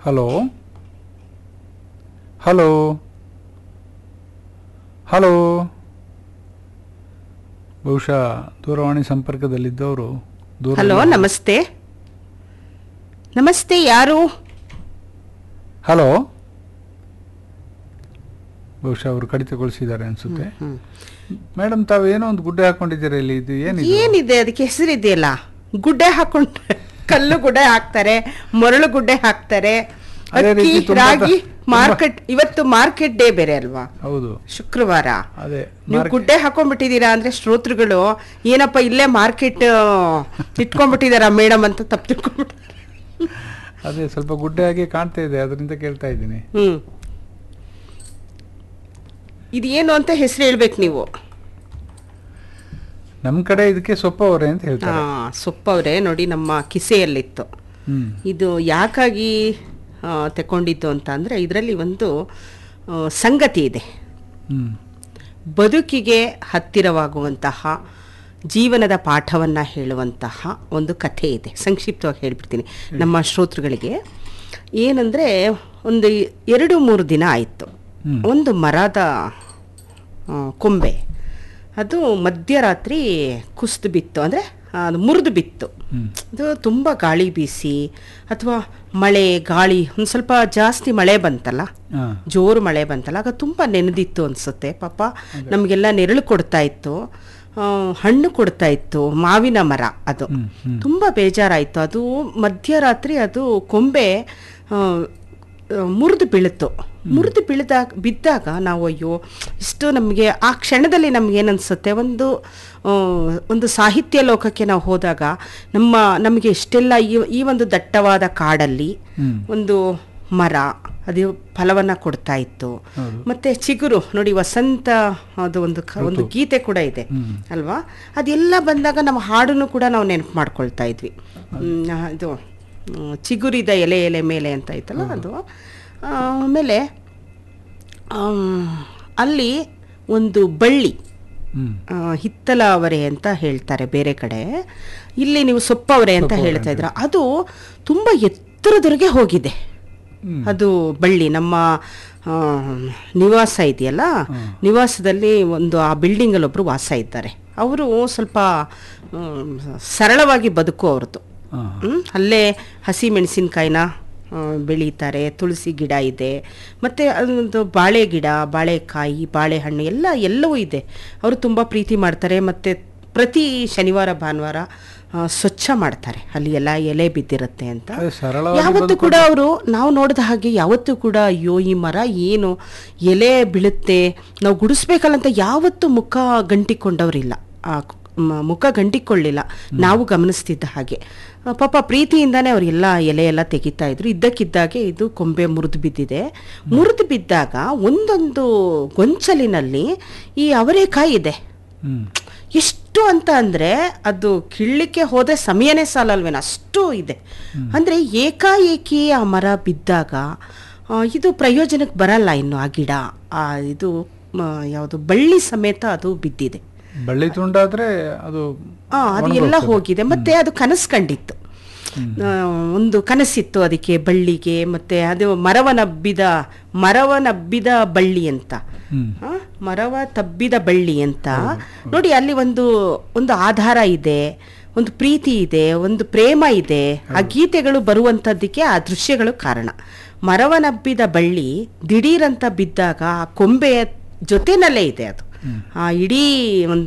Hello hello hello ಬಹುಶಃ ದೂರವಾಣಿ ಸಂಪರ್ಕದಲ್ಲಿದ್ದವರು ದೂರ ಹಲೋ ನಮಸ್ತೆ ನಮಸ್ತೆ ಯಾರು ಹಲೋ ಬಹುಶಃ ಅವರು ಕಡಿತಗೊಳಿಸಿದ್ದಾರೆ ಅನ್ಸುತ್ತೆ ಮೇಡಮ್ ತಾವು ಏನೋ ಒಂದು ಗುಡ್ಡೆ ಹಾಕೊಂಡಿದ್ದೀರಾ ಇಲ್ಲಿ ಇದು ಏನಿದೆ ಏನಿದೆ ಅದಕ್ಕೆ ಹೆಸರಿದೆಯಲ್ಲ ಗುಡ್ಡೆ ಹಾಕೊಂಡು ಕಲ್ಲು ಗುಡ್ಡೆ ಹಾಕ್ತಾರೆ ಮರಳು ಗುಡ್ಡೆ ಹಾಕ್ತಾರೆ ಅದೇ ಅಕ್ಕಿ ರೀತಿ ತುಂಬಾ ರಾಗಿ ತ- ಮಾರ್ಕೆಟ್ ಇವತ್ತು ಮಾರ್ಕೆಟ್ ಡೇ ಬೇರೆ ಅಲ್ವಾ ಹೌದು ಶುಕ್ರವಾರ ಅದೇ ನೀವು ಮಾರ್ಕೆ- ಗುಡ್ಡೆ ಹಾಕೊಂಡ್ಬಿಟ್ಟಿದೀರಾ ಅಂದ್ರೆ ಶ್ರೋತೃಗಳು ಏನಪ್ಪ ಇಲ್ಲೇ ಮಾರ್ಕೆಟ್ ಇಟ್ಕೊಂಡ್ಬಿಟ್ಟಿದಾರ ಮೇಡಮ್ ಅಂತ ತಪ್ಪು ತಿಳ್ಕೊಂಡ್ಬಿಟ್ಟು ಅದೇ ಸ್ವಲ್ಪ ಗುಡ್ಡೆ ಆಗಿ ಕಾಣ್ತಾ ಇದೆ ಅದರಿಂದ ಕೇಳ್ತಾ ಇದ್ದೀನಿ ಹ್ಮ್ ಇದು ಏನು ಅಂತ ಹೆಸರು ಹೇಳ್ಬೇಕು ನೀವು ನಮ್ಮ ಕಡೆ ಇದಕ್ಕೆ ಸೊಪ್ಪವರೆ ಅಂತ ಹಾ ಹೇಳ್ತಾರೆ ಸೊಪ್ಪವ್ರೆ ನೋಡಿ ನಮ್ಮ ಕಿಸೆಯಲ್ಲಿತ್ತು ಹ್ಮ್ ಇದು ಯಾಕಾಗಿ ಆ, ತಗೊಂಡಿದ್ದು ಅಂತ ಅಂದರೆ ಇದರಲ್ಲಿ ಒಂದು ಆ, ಸಂಗತಿ ಇದೆ ಹ್ಮ್ ಬದುಕಿಗೆ ಹತ್ತಿರವಾಗುವಂತಹ ಜೀವನದ ಪಾಠವನ್ನು ಹೇಳುವಂತಹ ಒಂದು ಕಥೆ ಇದೆ ಸಂಕ್ಷಿಪ್ತವಾಗಿ ಹೇಳ್ಬಿಡ್ತೀನಿ ನಮ್ಮ ಶ್ರೋತೃಗಳಿಗೆ ಏನಂದರೆ ಒಂದು ಎರಡು ಮೂರು ದಿನ ಆಯಿತು ಹ್ಮ್. ಒಂದು ಮರದ ಆ, ಕೊಂಬೆ ಅದು ಮಧ್ಯರಾತ್ರಿ ಕುಸಿದು ಬಿತ್ತು ಅಂದರೆ ಅದು ಮುರಿದು ಬಿತ್ತು ಹ್ಮ್ ಅದು ತುಂಬ ಗಾಳಿ ಬೀಸಿ ಅಥವಾ ಮಳೆ ಗಾಳಿ ಒಂದು ಸ್ವಲ್ಪ ಜಾಸ್ತಿ ಮಳೆ ಬಂತಲ್ಲ ಹಾ ಜೋರು ಮಳೆ ಬಂತಲ್ಲ ಆಗ ತುಂಬ ನೆನೆದಿತ್ತು ಅನಿಸುತ್ತೆ ಪಾಪ ನಮಗೆಲ್ಲ ನೆರಳು ಕೊಡ್ತಾ ಇತ್ತು ಆ, ಹಣ್ಣು ಕೊಡ್ತಾ ಇತ್ತು ಮಾವಿನ ಮರ ಅದು ಹ್ಮ್, ಹ್ಮ್. ತುಂಬ ಬೇಜಾರಾಯಿತು ಅದು ಮಧ್ಯರಾತ್ರಿ ಅದು ಕೊಂಬೆ ಮುರಿದು ಬೀಳುತ್ತು ಮುರಿದು ಬೀಳ್ದಾಗ ಬಿದ್ದಾಗ ನಾವು ಅಯ್ಯೋ ಇಷ್ಟು ನಮಗೆ ಆ ಕ್ಷಣದಲ್ಲಿ ನಮ್ಗೆ ಏನನ್ಸುತ್ತೆ ಒಂದು ಆ, ಒಂದು ಸಾಹಿತ್ಯ ಲೋಕಕ್ಕೆ ನಾವು ಹೋದಾಗ ನಮ್ಮ ನಮಗೆ ಎಷ್ಟೆಲ್ಲ ಈ ಈ ಒಂದು ದಟ್ಟವಾದ ಕಾಡಲ್ಲಿ ಹ್ಮ್. ಒಂದು ಮರ ಅದು ಫಲವನ್ನ ಕೊಡ್ತಾ ಇತ್ತು ಹೌದು. ಮತ್ತೆ ಚಿಗುರು ನೋಡಿ ವಸಂತ ಅದು ಒಂದು ಕ- ಒಂದು ಗೀತೆ ಕೂಡ ಇದೆ ಹ್ಮ್. ಅಲ್ವಾ ಅದೆಲ್ಲ ಬಂದಾಗ ನಮ್ಮ ಹಾಡನ್ನು ಕೂಡ ನಾವು ನೆನಪು ಮಾಡ್ಕೊಳ್ತಾ ಇದ್ವಿ ಹ್ಮ್, ಆ, ಇದು ಹ್ಮ್, ಚಿಗುರಿದ ಎಲೆ ಎಲೆ ಮೇಲೆ ಅಂತ ಐತಲ್ಲ ಅದು ಆ, ಆಮೇಲೆ ಆಮ್, ಅಲ್ಲಿ ಒಂದು ಬಳ್ಳಿ ಹ್ಮ್ ಆ, ಹಿತ್ತಲವರೆ ಅಂತ ಹೇಳ್ತಾರೆ ಬೇರೆ ಕಡೆ ಇಲ್ಲಿ ನೀವು ಸೊಪ್ಪವರೆ ಅಂತ ಸೊಪ್ಪವರೆ ಹೇಳ್ತಾ ಇದ್ರ ಅದು ತುಂಬ ಎತ್ತರದವರೆಗೆ ಹೋಗಿದೆ ಹ್ಮ್. ಅದು ಬಳ್ಳಿ ನಮ್ಮ ಆ, ನಿವಾಸ ಇದೆಯಲ್ಲ ನಿವಾಸದಲ್ಲಿ ಒಂದು ಆ ಬಿಲ್ಡಿಂಗಲ್ಲಿ ಒಬ್ರು ವಾಸ ಇದ್ದಾರೆ ಅವರು ಸ್ವಲ್ಪ ಮ್, ಸರಳವಾಗಿ ಬದುಕು ಅವ್ರದ್ದು ಹಾ ಹ್ಮ್? ಅಲ್ಲೇ ಹಸಿ ಮೆಣಸಿನ್ಕಾಯಿನ ಆ, ಬೆಳೀತಾರೆ ತುಳಸಿ ಗಿಡ ಇದೆ ಮತ್ತು ಅದೊಂದು ಬಾಳೆ ಗಿಡ ಬಾಳೆಕಾಯಿ ಬಾಳೆಹಣ್ಣು ಎಲ್ಲ ಎಲ್ಲವೂ ಇದೆ ಅವರು ತುಂಬ ಪ್ರೀತಿ ಮಾಡ್ತಾರೆ ಮತ್ತು ಪ್ರತಿ ಶನಿವಾರ ಭಾನುವಾರ ಆ, ಸ್ವಚ್ಛ ಮಾಡ್ತಾರೆ ಅಲ್ಲಿ ಎಲ್ಲ ಎಲೆ ಬಿದ್ದಿರುತ್ತೆ ಅಂತ ಅದೇ ಸರಳವಾಗಿ ಯಾವತ್ತೂ ಕೂಡ ಅವರು ನಾವು ನೋಡಿದ ಹಾಗೆ ಯಾವತ್ತೂ ಕೂಡ ಅಯ್ಯೋ ಈ ಮರ ಏನು ಎಲೆ ಬೀಳುತ್ತೆ ನಾವು ಗುಡಿಸ್ಬೇಕಲ್ಲ ಅಂತ ಯಾವತ್ತೂ ಮುಖ ಗಂಟಿಕೊಂಡವರಿಲ್ಲ ಆ ಕ್- ಮ- ಮುಖ ಗಂಟಿಕೊಳ್ಳಿಲ್ಲ ನಾವು ಗಮನಿಸ್ತಿದ್ದ ಹಾಗೆ ಆ, ಪಾಪ ಪ್ರೀತಿಯಿಂದಾನೇ ಅವರೆಲ್ಲ ಎಲೆ ಎಲ್ಲ ತೆಗಿತಾ ಇದ್ರು ಇದ್ದಕ್ಕಿದ್ದಾಗೆ ಇದು ಕೊಂಬೆ ಮುರಿದು ಬಿದ್ದಿದೆ ಮುರಿದು ಬಿದ್ದಾಗ ಒಂದೊಂದು ಗೊಂಚಲಿನಲ್ಲಿ ಈ ಅವರೆಕಾಯಿ ಇದೆ ಹ್ಮ್ ಎಷ್ಟು ಅಂತ ಅಂದ್ರೆ ಅದು ಕೀಳ್ಲಿಕ್ಕೆ ಹೋದ್ರೆ ಸಮಯನೇ ಸಾಲಲ್ವೇನೋ ಅಷ್ಟು ಇದೆ ಅಂದ್ರೆ ಏಕಾಏಕಿ ಆ ಮರ ಬಿದ್ದಾಗ ಆ, ಇದು ಪ್ರಯೋಜನಕ್ಕೆ ಬರಲ್ಲ ಇನ್ನು ಆ ಗಿಡ ಆ ಇದು ಯಾವುದು ಬಳ್ಳಿ ಸಮೇತ ಅದು ಬಿದ್ದಿದೆ ಬಳ್ಳಿ ತುಂಡಾದ್ರೆ ಅದು ಆ, ಅದು ಎಲ್ಲ ಹೋಗಿದೆ ಮತ್ತೆ ಅದು ಕನಸು ಕಂಡಿತ್ತು ಆ, ಒಂದು ಕನಸಿತ್ತು ಅದಕ್ಕೆ ಬಳ್ಳಿಗೆ ಮತ್ತೆ ಅದು ಮರವನಬ್ಬಿದ ಮರವನಬ್ಬಿದ ಬಳ್ಳಿ ಅಂತ ಹ್ಮ್ ಆ, ಮರವ ತಬ್ಬಿದ ಬಳ್ಳಿ ಅಂತ ನೋಡಿ ಅಲ್ಲಿ ಒಂದು ಒಂದು ಆಧಾರ ಇದೆ ಒಂದು ಪ್ರೀತಿ ಇದೆ ಒಂದು ಪ್ರೇಮ ಇದೆ ಆ ಗೀತೆಗಳು ಬರುವಂಥದ್ದಕ್ಕೆ ಆ ದೃಶ್ಯಗಳು ಕಾರಣ ಮರವನಬ್ಬಿದ ಬಳ್ಳಿ ದಿಢೀರಂತ ಬಿದ್ದಾಗ ಆ ಕೊಂಬೆಯ ಜೊತೆನಲ್ಲೇ ಇದೆ ಅದು ಆ ಇಡೀ ಒಂದು